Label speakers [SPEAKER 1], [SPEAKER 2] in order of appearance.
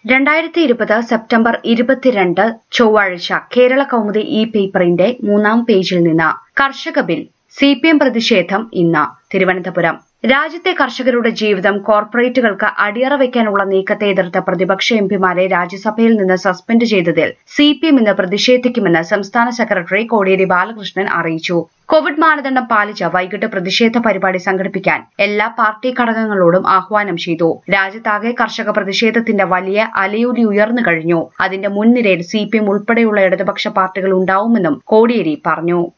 [SPEAKER 1] രണ്ടായിരത്തി ഇരുപത് സെപ്റ്റംബർ ഇരുപത്തിരണ്ട് ചൊവ്വാഴ്ച കേരള കൗമുദി ഇ പേപ്പറിന്റെ മൂന്നാം പേജിൽ നിന്ന് കർഷക ബിൽ സി പി എം പ്രതിഷേധം ഇന്ന് തിരുവനന്തപുരം രാജ്യത്തെ കർഷകരുടെ ജീവിതം കോർപ്പറേറ്റുകൾക്ക് അടിയറ വയ്ക്കാനുള്ള നീക്കത്തെ എതിർത്ത പ്രതിപക്ഷ എംപിമാരെ രാജ്യസഭയിൽ നിന്ന് സസ്പെൻഡ് ചെയ്തതിൽ സി പി എം ഇന്ന് പ്രതിഷേധിക്കുമെന്ന് സംസ്ഥാന സെക്രട്ടറി കോടിയേരി ബാലകൃഷ്ണൻ അറിയിച്ചു കോവിഡ് മാനദണ്ഡം പാലിച്ച് വൈകിട്ട് പ്രതിഷേധ പരിപാടി സംഘടിപ്പിക്കാൻ എല്ലാ പാർട്ടി ഘടകങ്ങളോടും ആഹ്വാനം ചെയ്തു രാജ്യത്താകെ കർഷക പ്രതിഷേധത്തിന്റെ വലിയ അലയൊലി ഉയർന്നു കഴിഞ്ഞു അതിന്റെ മുൻനിരയിൽ സി പി എം ഉൾപ്പെടെയുള്ള ഇടതുപക്ഷ പാർട്ടികൾ ഉണ്ടാവുമെന്നും കോടിയേരി പറഞ്ഞു